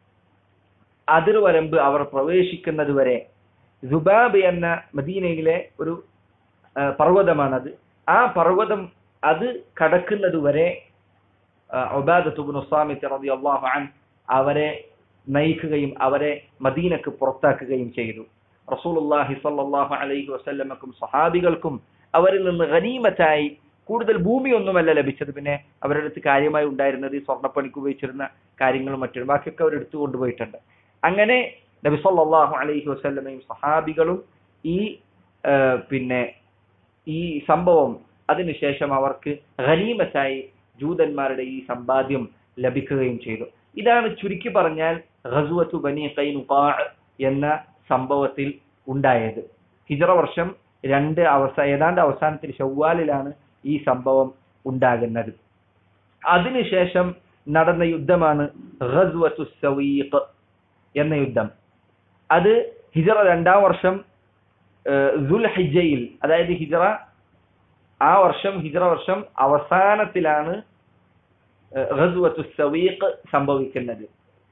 അതിർവരമ്പ് അവർ പ്രവേശിക്കുന്നത് വരെ ജുബാബ് എന്ന മദീനയിലെ ഒരു പർവ്വതമാണത് ആ പർവ്വതം അത് കടക്കുന്നത് വരെ ഒബാദത്തുബിൻ ഉസാമിത്ത് റതി അള്ളാഹു അൻ അവരെ നയിക്കുകയും അവരെ മദീനക്ക് പുറത്താക്കുകയും ചെയ്തു റസൂലുല്ലാഹി സല്ലാഹു അലൈഹി വസല്ലമക്കും സഹാബികൾക്കും അവരിൽ നിന്ന് ഗനീമത്തായി കൂടുതൽ ഭൂമിയൊന്നുമല്ല ലഭിച്ചത് പിന്നെ അവരുടെ അടുത്ത് കാര്യമായി ഉണ്ടായിരുന്നത് ഈ സ്വർണ്ണപ്പണിക്ക് ഉപയോഗിച്ചിരുന്ന കാര്യങ്ങളും മറ്റും ബാക്കിയൊക്കെ അവരെടുത്തു കൊണ്ടുപോയിട്ടുണ്ട് അങ്ങനെ നബി സല്ലല്ലാഹു അലൈഹി വസല്ലമയും സഹാബികളും ഈ പിന്നെ ഈ സംഭവം അതിനുശേഷം അവർക്ക് ഖനീമത്തായി ജൂതന്മാരുടെ ഈ സമ്പാദ്യം ലഭിക്കുകയും ചെയ്തു ഇതാണ് ചുരുക്കി പറഞ്ഞാൽ ഖസുവത്തു ബനി ഖൈനുഖാ എന്ന സംഭവത്തിൽ ഉണ്ടായത് ഹിജറ വർഷം രണ്ട് അവസ ഏതാണ്ട് അവസാനത്തിൽ ഷവ്വാലിലാണ് ഈ സംഭവം ഉണ്ടാകുന്നത് അതിനുശേഷം നടന്ന യുദ്ധമാണ് ഖസ്വത്തു സവീഖ് എന്ന യുദ്ധം അത് ഹിജറ രണ്ടാം വർഷം ദുൽ ഹിജയിൽ അതായത് ഹിജറ ആ വർഷം ഹിജറ വർഷം അവസാനത്തിലാണ് ഖസ്വത്തു സവീഖ് സംഭവിക്കുന്നത്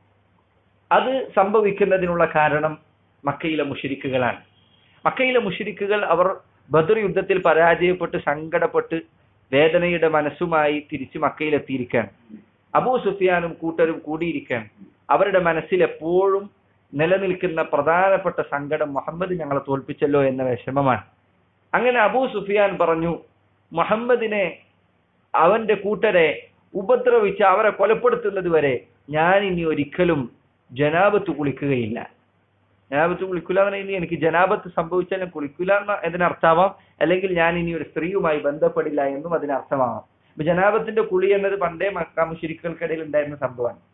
അത് സംഭവിക്കുന്നതിനുള്ള കാരണം മക്കയിലെ മുഷിരിക്കുകളാണ് മക്കയിലെ മുഷിരിക്കുകൾ അവർ ബദർ യുദ്ധത്തിൽ പരാജയപ്പെട്ട് സങ്കടപ്പെട്ട് വേദനയുടെ മനസ്സുമായി തിരിച്ചു മക്കയിലെത്തിയിരിക്കുകയാണ് അബൂ സുഫിയാനും കൂട്ടരും കൂടിയിരിക്കുകയാണ് അവരുടെ മനസ്സിൽ എപ്പോഴും നിലനിൽക്കുന്ന പ്രധാനപ്പെട്ട സങ്കടം മുഹമ്മദ് ഞങ്ങളെ തോൽപ്പിച്ചല്ലോ എന്ന വിഷമമാണ് അങ്ങനെ അബൂ സുഫിയാൻ പറഞ്ഞു മുഹമ്മദിനെ അവന്റെ കൂട്ടരെ ഉപദ്രവിച്ച് അവരെ കൊലപ്പെടുത്തുന്നത് വരെ ഞാൻ ഇനി ഒരിക്കലും ജനാബത്ത് കുളിക്കുകയില്ല ജനാബത്ത് കുളിക്കില്ല എന്ന് ഇനി എനിക്ക് ജനാബത്ത് സംഭവിച്ചാൽ ഞാൻ കുളിക്കില്ല എന്ന ഇതിനർത്ഥമാവാം അല്ലെങ്കിൽ ഞാൻ ഇനി ഒരു സ്ത്രീയുമായി ബന്ധപ്പെടില്ല എന്നും അതിനർത്ഥമാവാം അപ്പൊ ജനാബത്തിന്റെ കുളി എന്നത് പണ്ടേ മക്കാമുശിരിക്കൽക്കിടയിൽ ഉണ്ടായിരുന്ന സംഭവമാണ്